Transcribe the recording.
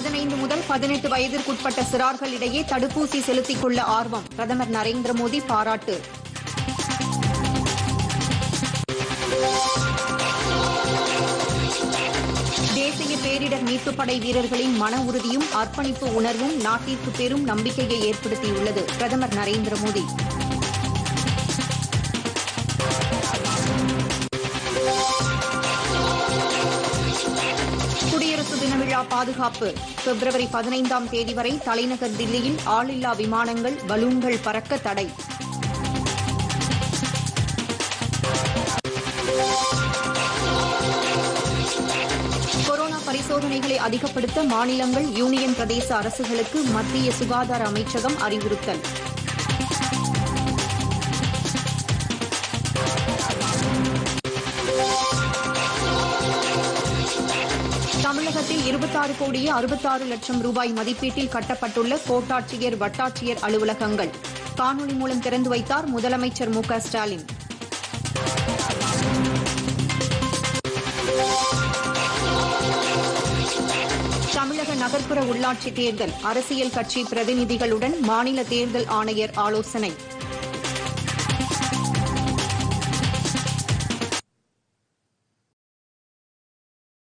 பதினைந்து முதல் பதினெட்டு வயதிற்குட்பட்ட சிறார்களிடையே தடுப்பூசி செலுத்திக் கொள்ள ஆர்வம் பிரதமர் நரேந்திர மோடி பாராட்டு தேசிய பேரிடர் மீட்புப் படை வீரர்களின் மன உறுதியும் அர்ப்பணிப்பு உணர்வும் நாட்டிற்கு பெரும் நம்பிக்கையை ஏற்படுத்தியுள்ளது பிரதமர் நரேந்திர மோடி குடியரசு தின விழா பாதுகாப்பு பிப்ரவரி பதினைந்தாம் தேதி வரை தலைநகர் தில்லியில் ஆளில்லா விமானங்கள் பலூன்கள் பறக்க தடை கொரோனா பரிசோதனைகளை அதிகப்படுத்த மாநிலங்கள் யூனியன் பிரதேச அரசுகளுக்கு மத்திய சுகாதார அமைச்சகம் அறிவுறுத்தல் தமிழகத்தில் இருபத்தாறு கோடியே அறுபத்தாறு லட்சம் ரூபாய் மதிப்பீட்டில் கட்டப்பட்டுள்ள கோட்டாட்சியர் வட்டாட்சியர் அலுவலகங்கள் காணொலி மூலம் திறந்து வைத்தார் முதலமைச்சர் மு க ஸ்டாலின் தமிழக நகர்ப்புற உள்ளாட்சி தேர்தல் அரசியல் கட்சி பிரதிநிதிகளுடன் மாநில தேர்தல் ஆணையர் ஆலோசனை